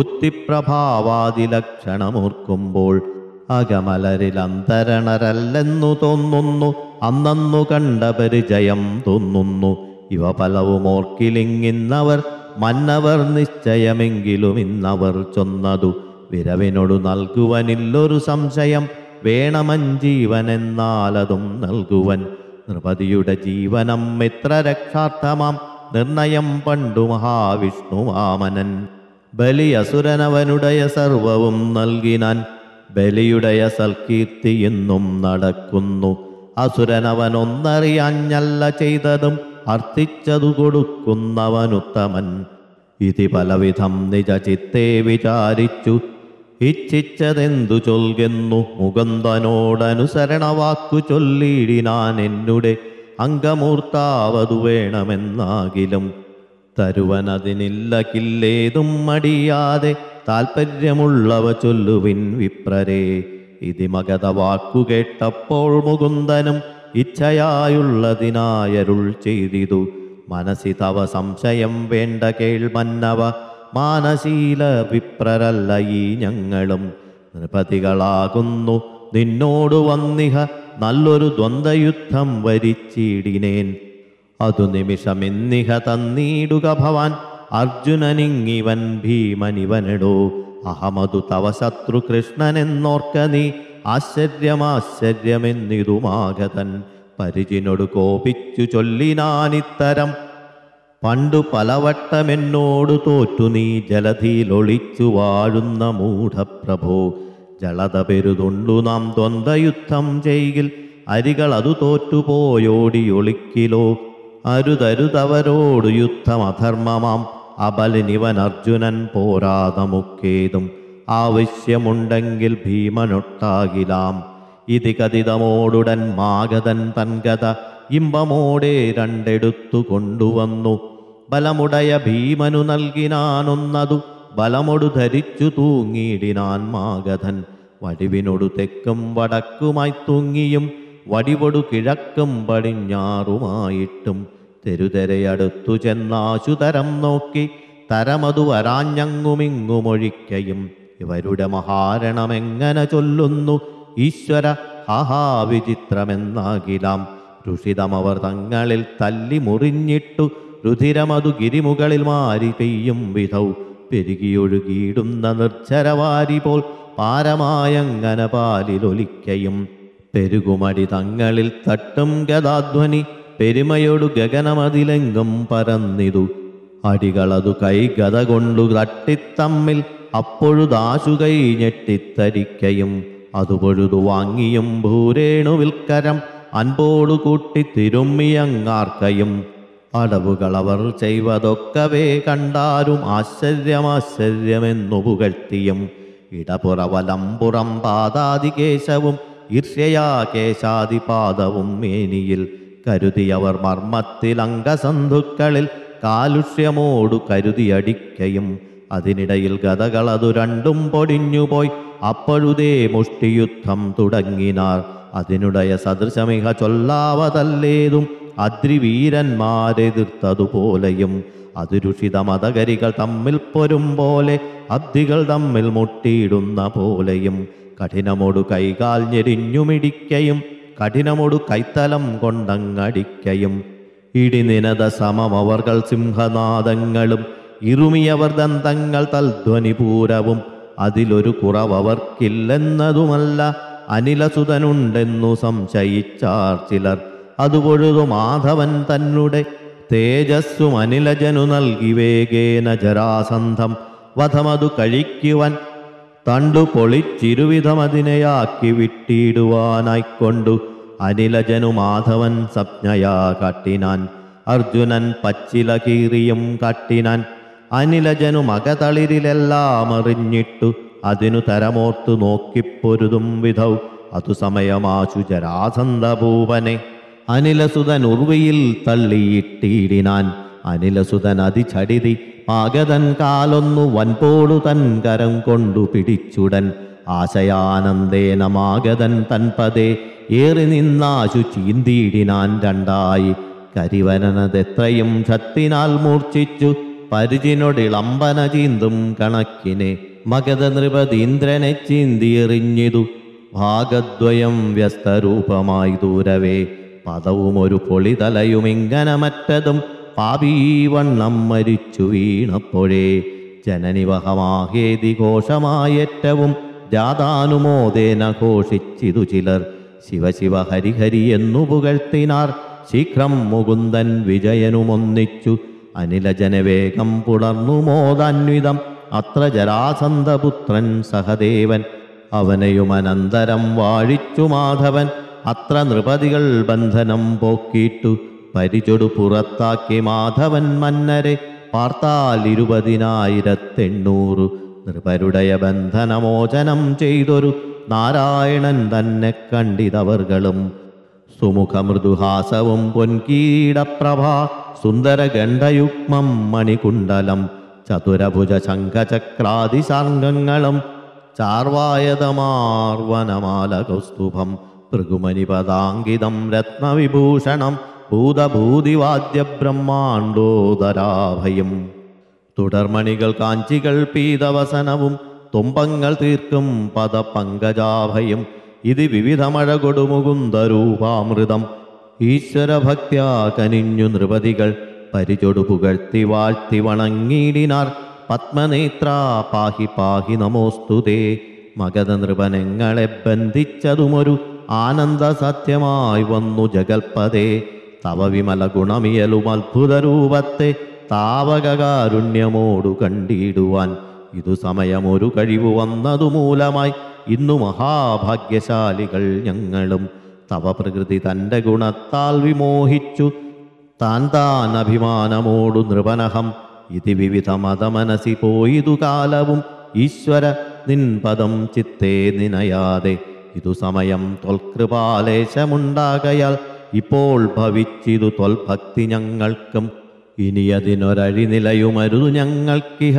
ബുദ്ധിപ്രഭാവാദിലക്ഷണമോർക്കുമ്പോൾ അകമലരിൽ അന്തരണരല്ലെന്നു തോന്നുന്നു അന്നന്നു കണ്ട പരിചയം തോന്നുന്നു ഇവ പലവും ഓർക്കിലിങ്ങിന്നവർ മന്നവർ നിശ്ചയമെങ്കിലും ഇന്നവർ ചൊന്നതു വിരവിനോടു നൽകുവനില്ലൊരു സംശയം വേണമഞ്ജീവനെന്നാലതും നൽകുവൻ നൃപതിയുടെ ജീവനം മിത്ര രക്ഷാർത്ഥമാം നിർണയം പണ്ടു മഹാവിഷ്ണു വാമനൻ ബലി അസുരനവനുടയ സർവവും നൽകിനാൻ ബലിയുടയ സൽകീർത്തി എന്നും നടക്കുന്നു അസുരനവനൊന്നറിയാഞ്ഞല്ല ചെയ്തതും അർത്ഥിച്ചതു കൊടുക്കുന്നവനുത്തമൻ ഇതി പലവിധം നിജ ചിത്തെ വിചാരിച്ചു ഇച്ഛിച്ചതെന്തു ചൊൽകുന്നു മുകുന്ദനോടനുസരണ വാക്കു ചൊല്ലിയിടിനാൻ എന്നുടെ അംഗമൂർത്താവതു വേണമെന്നാകിലും തരുവനതിനില്ല കില്ലേതും മടിയാതെ താൽപ്പര്യമുള്ളവ ചൊല്ലുവിൻ വിപ്രരെ ഇതി മഗത വാക്കു കേട്ടപ്പോൾ മുകുന്ദനും ഇച്ഛയായുള്ളതിനായരുൾ ചെയ്തിതു മനസ്സി തവ സംശയം വേണ്ട കേൾമന്നവ മാനശീല വിപ്രരല്ല ഈ ഞങ്ങളും നൃപതികളാകുന്നു നിന്നോട് വന്നിഹ നല്ലൊരു ദ്വന്ദ്വയുദ്ധം വരിച്ചിടിനേൻ അതു നിമിഷമെന്നിഹ തന്നീടുക ഭവാൻ അർജുനനിങ്ങിവൻ ഭീമനിവനെടോ അഹമതു തവ ശത്രു കൃഷ്ണനെന്നോർക്ക നീ ആശ്ചര്യമാശ്ചര്യമെന്നിതുമാകതൻ പരിചിനോട് കോപിച്ചു ചൊല്ലിനാനിത്തരം പണ്ടു പലവട്ടമെന്നോട് തോറ്റു നീ ജലധിയിലൊളിച്ചു വാഴുന്ന മൂഢപ്രഭോ ജലത പെരുതുണ്ടു നാം ദ്വന്ദ്വയുദ്ധം ചെയ്യിൽ അരികൾ അതു തോറ്റുപോയോടി ഒളിക്കിലോ അരുതരുതവരോട് യുദ്ധം അധർമ്മമാം അബലിനിവൻ അർജുനൻ പോരാതമുക്കേതും ആവശ്യമുണ്ടെങ്കിൽ ഭീമനൊട്ടാകിലാം ഇതി കഥിതമോടുടൻ മാഗതൻ തൻകഥ ഇമ്പമോടെ രണ്ടെടുത്തു കൊണ്ടുവന്നു ബലമുടയ ഭീമനു നൽകിനാനൊന്നതു ബലമൊടു ധരിച്ചു തൂങ്ങിയിടിനാൻ മാഗധൻ വടിവിനൊടു തെക്കും വടക്കുമായി തൂങ്ങിയും വടിവൊടു കിഴക്കും പടിഞ്ഞാറുമായിട്ടും തെരുതെരയടുത്തു ചെന്നാശുതരം നോക്കി തരമതു വരാഞ്ഞങ്ങുമിങ്ങുമൊഴിക്കയും ഇവരുടെ മഹാരണമെങ്ങനെ ചൊല്ലുന്നു ഈശ്വര ഹാഹാ വിചിത്രമെന്നാകിലാം രുഷിതമവർ തങ്ങളിൽ തല്ലി മുറിഞ്ഞിട്ടു രുധിരമതു ഗിരിമുകളിൽ മാരി പെയ്യും വിധൗ പെരുകിയൊഴുകിയിടുന്ന നിർജ്ജരവാരി പോൽ പാരമായങ്ങനെ പാലിലൊലിക്കയും പെരുകുമടി തങ്ങളിൽ തട്ടും ഗതാധ്വനി പെരുമയോടു ഗഗനമതിലെങ്കും പരന്നിതു അടികളതു കൈഗത കൊണ്ടു തട്ടിത്തമ്മിൽ അപ്പൊഴുതാശു കൈ ഞെട്ടിത്തരിക്കയും അതു പൊഴുതു വാങ്ങിയും ഭൂരേണുവിൽക്കരം അൻപോടു കൂട്ടി തിരുമ്മിയങ്ങാർക്കയും അടവുകളവർ ചെയ്വതൊക്കവേ കണ്ടാരും ആശ്ചര്യമാശ്ചര്യമെന്നു പുകഴ്ത്തിയും ഇടപുറവലംപുറം പാദാതികേശവും ഈർഷ്യയാ കേശാദിപാദവും മേനിയിൽ കരുതിയവർ മർമ്മത്തിൽ അംഗസന്ധുക്കളിൽ കാലുഷ്യമോടു കരുതിയടിക്കയും അതിനിടയിൽ ഗതകളതു രണ്ടും പൊടിഞ്ഞുപോയി അപ്പോഴുതേ മുഷ്ടിയുദ്ധം തുടങ്ങിനാർ അതിനുടയ സദൃശമിഹ ചൊല്ലാവതല്ലേതും അദ്രിവീരന്മാരെതിർത്തതുപോലെയും അതിരുഷിത മതകരികൾ തമ്മിൽ പൊരും പോലെ അബ്ദികൾ തമ്മിൽ മുട്ടിയിടുന്ന പോലെയും കഠിനമോടു കൈകാൽ ഞെരിഞ്ഞുമിടിക്കയും കഠിനമോടു കൈത്തലം കൊണ്ടങ്ങടിക്കയും ഇടിനിനത സമമവർകൾ സിംഹനാദങ്ങളും ഇറുമിയവർ ദന്തങ്ങൾ തൽധ്വനിപൂരവും അതിലൊരു കുറവവർക്കില്ലെന്നതുമല്ല അനിലസുതനുണ്ടെന്നു സംശയിച്ചാർ ചിലർ അതുപൊഴുതു മാധവൻ തന്നെ തേജസ്സും അനിലജനു നൽകി വേഗേന ജരാസന്ധം വധമതു കഴിക്കുവാൻ തണ്ടു പൊളിച്ചിരുവിധമതിനെയാക്കി വിട്ടിടുവാനായിക്കൊണ്ടു അനിലജനു മാധവൻ സപ്ഞയാ കാട്ടിനാൻ അർജുനൻ പച്ചില കീറിയും കാട്ടിനാൻ അനിലജനു മകതളിരിലെല്ലാം അറിഞ്ഞിട്ടു അതിനു തരമോർത്തു നോക്കിപ്പൊരുതും വിധൗ അതു സമയമാശു ജരാസന്ധഭൂപനെ അനിലസുതൻ ഉർവിയിൽ തള്ളിയിട്ടിടിനാൻ അനിലസുതൻ അതിചടിതി പാകതൻ കാലൊന്നു വൻപോടു തൻ കരം കൊണ്ടു പിടിച്ചുടൻ ആശയാനന്ദേന മാഗതൻ തൻപതേ ഏറി നിന്നാശു ചീന്തിയിടിനാൻ രണ്ടായി കരിവനനതെത്രയും ഷത്തിനാൽ മൂർച്ഛിച്ചു പരിചിനൊടിളമ്പന ചീന്തും കണക്കിനെ മഗധ നൃപതീന്ദ്രനെ ചീന്തിയെറിഞ്ഞിതു ഭാഗദ്വയം വ്യസ്തരൂപമായി ദൂരവേ പദവും ഒരു പൊളിതലയുമിങ്ങനെ മറ്റതും പാപീവണ്ണം മരിച്ചു വീണപ്പോഴേ ജനനിവഹമാഹേതി ഘോഷമായേറ്റവും ജാതാനുമോദേന ഘോഷിച്ചിതു ചിലർ ശിവശിവ ഹരിഹരി എന്നു പുകഴ്ത്തിനാർ ശീഘ്രം മുകുന്ദൻ വിജയനുമൊന്നിച്ചു അനിലജനവേഗം പുണർന്നു മോദാന്വിതം അത്ര ജരാസന്ധപുത്രൻ സഹദേവൻ അവനെയുമനന്തരം വാഴിച്ചു മാധവൻ അത്ര നൃപതികൾ ബന്ധനം പോക്കിയിട്ടു പരിചൊടു പുറത്താക്കി മാധവൻ മന്നരെ പാർത്താൽ ഇരുപതിനായിരത്തെണ്ണൂറു നൃപരുടയ ബന്ധനമോചനം ചെയ്തൊരു നാരായണൻ തന്നെ കണ്ടിതവർകളും സുമുഖമൃദുഹാസവും പൊൻകീടപ്രഭ സുന്ദരഗണ്ഡയുഗ്മം മണികുണ്ടലം ചതുരഭുജ ശംഖചക്രാദിശാർഗങ്ങളും ചാർവായതമാർവനമാല കൗസ്തുഭം ഭൃഗുമനിപദാങ്കിതം രത്നവിഭൂഷണം ഭൂതഭൂതിവാദ്യ ബ്രഹ്മാണ്ടോദരാഭയം തുടർമണികൾ കാഞ്ചികൾ പീതവസനവും തുമ്പങ്ങൾ തീർക്കും പദപങ്കജാഭയം ഇത് വിവിധമഴ കൊടുമുകുന്ദരൂപാമൃതം ഈശ്വരഭക്ത്യാ കനിഞ്ഞു നൃപതികൾ പരിചൊടു പുകഴ്ത്തി വാഴ്ത്തി വണങ്ങിയിടിനാർ പത്മനേത്ര പാഹി പാഹി നമോസ്തുതേ മഗധ നൃപനങ്ങളെ ബന്ധിച്ചതുമൊരു ആനന്ദ സത്യമായി വന്നു ജഗൽപതേ തവ വിമല ഗുണമിയലും അത്ഭുത രൂപത്തെ താവകാരുണ്യമോടു കണ്ടിടുവാൻ ഇതു സമയമൊരു കഴിവ് വന്നതു മൂലമായി ഇന്നു മഹാഭാഗ്യശാലികൾ ഞങ്ങളും തവ പ്രകൃതി തൻ്റെ ഗുണത്താൽ വിമോഹിച്ചു താൻ താൻ അഭിമാനമോടു നൃപനഹം ഇതി വിവിധ മതമനസി പോയിതു കാലവും ഈശ്വര നിൻ പദം ചിത്തേ നിനയാതെ ഇതു സമയം തൊൽകൃപാലേശമുണ്ടാകയാൽ ഇപ്പോൾ ഭവിച്ചിതു തൊൽഭക്തി ഞങ്ങൾക്കും ഇനിയതിനൊരഴി നിലയുമരുതു ഞങ്ങൾക്കിഹ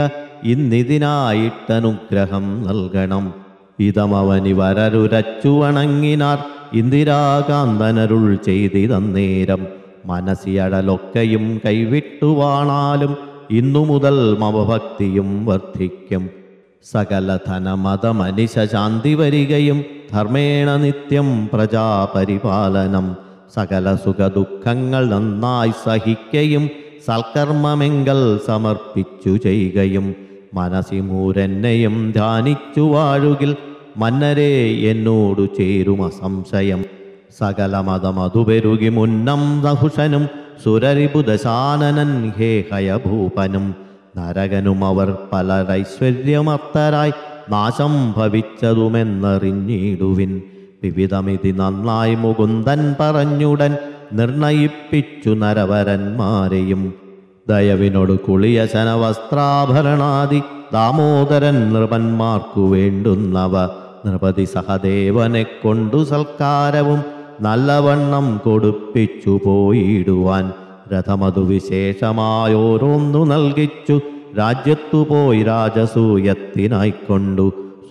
ഇന്നിതിനായിട്ടനുഗ്രഹം നൽകണം ഇതമവനി വരരുരച്ചു വണങ്ങിനാർ ഇന്ദിരാകാന്തനരുൾ ചെയ്തിതന്നേരം മനസ്സിയടലൊക്കെയും കൈവിട്ടുവാണാലും ഇന്നു മുതൽ മമഭക്തിയും വർദ്ധിക്കും സകല ധനമതമനിശ ശാന്തി വരികയും ധർമ്മേണ നിത്യം പ്രജാപരിപാലനം സകല സുഖദുഃഖങ്ങൾ നന്നായി സഹിക്കയും സൽക്കർമ്മമെങ്കൽ സമർപ്പിച്ചു ചെയ്യുകയും മനസ്സിമൂരെന്നെയും ധ്യാനിച്ചു വാഴുകിൽ മന്നരെ എന്നോടു ചേരും അസംശയം സകല മതമതുപെരുകി മുന്നം നഹുഷനും സുരരിബുദശാനനൻ ഹേ ഹയഭൂപനും നരകനും അവർ പലരൈശ്വര്യമർത്തരായി നാശം ഭവിച്ചതുമെന്നറിഞ്ഞിടുവിൻ വിവിധമിതി നന്നായി മുകുന്ദൻ പറഞ്ഞുടൻ നിർണയിപ്പിച്ചു നരവരന്മാരെയും ദയവിനോട് കുളിയ ശനവസ്ത്രാഭരണാദി ദാമോദരൻ നൃപന്മാർക്കു വേണ്ടുന്നവ നൃപതി സഹദേവനെ കൊണ്ടു സൽക്കാരവും നല്ലവണ്ണം കൊടുപ്പിച്ചു പോയിടുവാൻ രഥമതു വിശേഷമായോരോന്നു നൽകിച്ചു രാജ്യത്തു പോയി രാജസൂയത്തിനായിക്കൊണ്ടു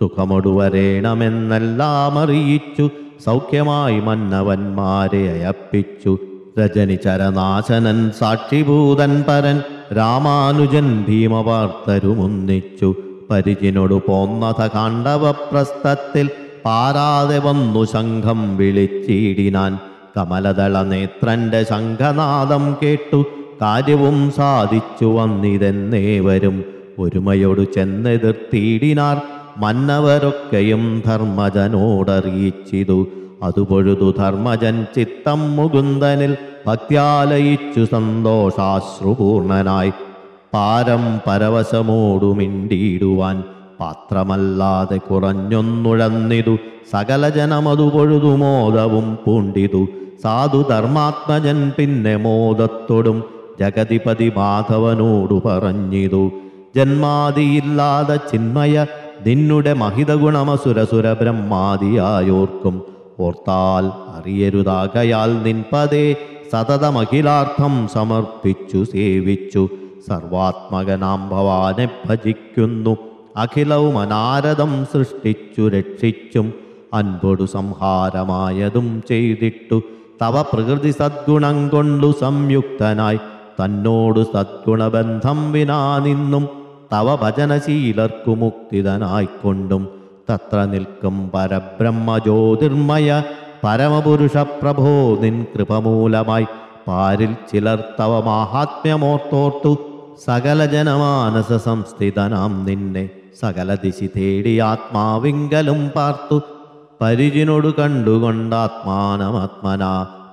സുഖമൊടുവരേണമെന്നെല്ലാം അറിയിച്ചു സൗഖ്യമായി മന്നവന്മാരെ അയപ്പിച്ചു രജനി ചരനാശനൻ സാക്ഷിഭൂതൻ പരൻ രാമാനുജൻ ഭീമവാർത്തരുമൊന്നിച്ചു പരിചിനോടു പോന്നത കാണ്ഡവ പ്രസ്ഥത്തിൽ പാരാതെ വന്നു ശംഖം വിളിച്ചിടിനാൻ കമലദള നേത്രന്റെ ശംഖനാദം കേട്ടു കാര്യവും സാധിച്ചു വന്നിതെന്നേവരും ഒരുമയോടു ചെന്നെതിർത്തിയിടിനാർ മന്നവരൊക്കെയും ധർമ്മജനോടറിയിച്ചിതു അതുപൊഴുതു ധർമ്മജൻ ചിത്തം മുകുന്ദനിൽ ഭക്ത്യാലയിച്ചു സന്തോഷാശ്രുപൂർണനായി പാരം പരവശമോടു മിണ്ടിയിടുവാൻ പാത്രമല്ലാതെ കുറഞ്ഞൊന്നുഴന്നിതു സകല ജനമതു പൊഴുതു മോദവും പൂണ്ടിതു സാധു ധർമാത്മജൻ പിന്നെ മോദത്തോടും ജഗതിപതി മാധവനോടു പറഞ്ഞിതു ജന്മാദിയില്ലാതെ ചിന്മയ നിന്നുടെ മഹിത ഗുണമസുരസുര ബ്രഹ്മാദിയായോർക്കും ഓർത്താൽ അറിയരുതാകയാൽ നിൻപതേ സതതമഖിലാർത്ഥം സമർപ്പിച്ചു സേവിച്ചു സർവാത്മകനാം ഭവാനെ ഭജിക്കുന്നു അഖിലവും അനാരദം സൃഷ്ടിച്ചു രക്ഷിച്ചും അൻപൊടു സംഹാരമായതും ചെയ്തിട്ടു തവ പ്രകൃതി സദ്ഗുണം കൊണ്ടു സംയുക്തനായി തന്നോടു സദ്ഗുണബന്ധം വിനാ നിന്നും തവ ഭജനശീലർക്കു മുക്തിതനായിക്കൊണ്ടും തത്ര നിൽക്കും പരബ്രഹ്മ ജ്യോതിർമയ പരമപുരുഷ പ്രഭോ നിൻ കൃപമൂലമായി പാരിൽ ചിലർ തവ മാഹാത്മ്യമോർത്തോർത്തു സകല ജനമാനസ സംസ്ഥിതനാം നിന്നെ സകല ദിശി തേടി ആത്മാവിങ്കലും പാർത്തു പരിചിനോട് കണ്ടുകൊണ്ടാത്മാനമാത്മന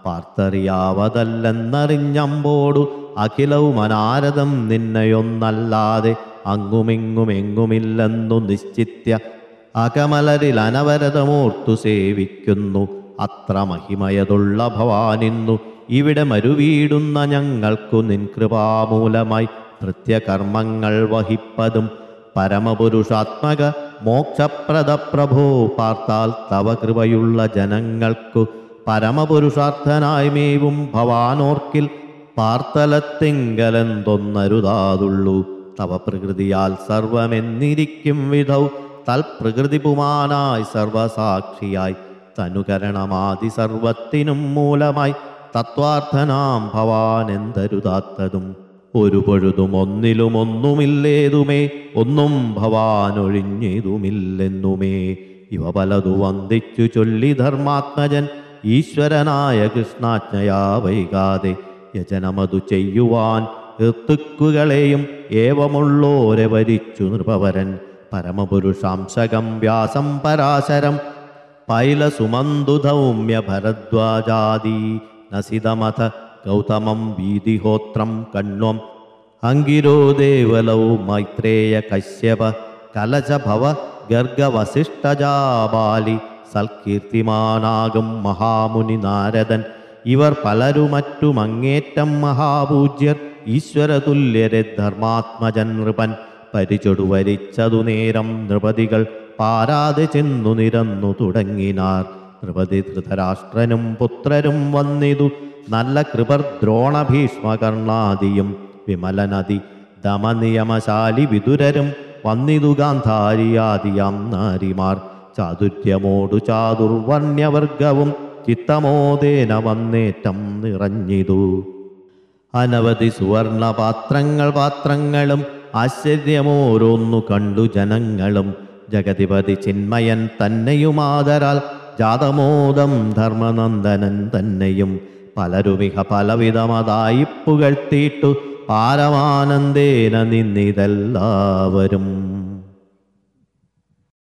പാർത്തറിയാവതല്ലെന്നറിഞ്ഞമ്പോടു അഖിലവും അനാരദം നിന്നെയൊന്നല്ലാതെ അങ്ങുമിങ്ങും എങ്ങുമില്ലെന്നു നിശ്ചിത്യ അകമലരിൽ അനവരതമോർത്തു സേവിക്കുന്നു അത്ര മഹിമയതുള്ള ഭവാനിന്നു ഇവിടെ മരുവീടുന്ന ഞങ്ങൾക്കു നിൻ കൃപാമൂലമായി കൃത്യകർമ്മങ്ങൾ വഹിപ്പതും പരമപുരുഷാത്മക മോക്ഷപ്രദ പ്രഭോ പാർത്താൽ തവ കൃപയുള്ള ജനങ്ങൾക്കു പരമപുരുഷാർത്ഥനായി മേവും ഭവാനോർക്കിൽ പാർത്തലത്തിങ്കലെന്തൊന്നരുതാതുള്ളൂ തവ പ്രകൃതിയാൽ സർവമെന്നിരിക്കും വിധൗ തൽപ്രകൃതിപുമാനായി സർവസാക്ഷിയായി തനുകരണമാതി സർവത്തിനും മൂലമായി തത്വാർത്ഥനാം ഭവാൻ എന്തരുതാത്തതും ഒരു പൊഴുതും ഒന്നിലും ഒന്നുമില്ലേതുമേ ഒന്നും ഭവാൻ ഒഴിഞ്ഞതുമില്ലെന്നുമേ ഇവ പലതു വന്ദിച്ചു ചൊല്ലി ധർമാത്മജൻ ഈശ്വരനായ കൃഷ്ണാജ്ഞയാ വൈകാതെ യജനമതു ചെയ്യുവാൻ ഋത്തുക്കുകളെയും ഏവമുള്ളോരെ വരിച്ചു നൃപവരൻ പരമപുരുഷാംശകം വ്യാസം പരാശരം പൈലസുമന്തുധൗമ്യ ഭരദ്വാജാദി നസിതമഥ ഗൗതമം വീതിഹോത്രം കണ്വം അങ്കിരോ ദേവലൗ മൈത്രേയ കശ്യപ കലചഭവ ഗർഗവസിഷ്ഠജാബാലി സൽകീർത്തിമാനാകും മഹാമുനി നാരദൻ ഇവർ പലരുമറ്റും അങ്ങേറ്റം മഹാപൂജ്യർ ഈശ്വരതുല്യരെ ധർമാത്മജൻ നൃപൻ പരിചൊടു വരിച്ചതു നേരം നൃപതികൾ പാരാതെ ചെന്നു നിരന്നു തുടങ്ങിനാർ നൃപതി ധൃതരാഷ്ട്രനും പുത്രരും വന്നിതു നല്ല കൃപർ ദ്രോണഭീഷ്മകർണാദിയും വിമലനദി ദമനിയമശാലി വിതുരരും വന്നിതു ഗാന്ധാരിയാദിയാം നാരിമാർ ചാതുര്യമോടു ചാതുർവർണ്യവർഗവും ചിത്തമോദേന വന്നേറ്റം നിറഞ്ഞിതു അനവധി സുവർണ പാത്രങ്ങൾ പാത്രങ്ങളും ആശ്ചര്യമോരോന്നു കണ്ടു ജനങ്ങളും ജഗതിപതി ചിന്മയൻ തന്നെയുമാതരാൽ ജാതമോദം ധർമ്മനന്ദനൻ തന്നെയും പലരുമിഹ പലവിധമതായി പുകഴ്ത്തിയിട്ടു പാരമാനന്ദേന നിന്നിതെല്ലാവരും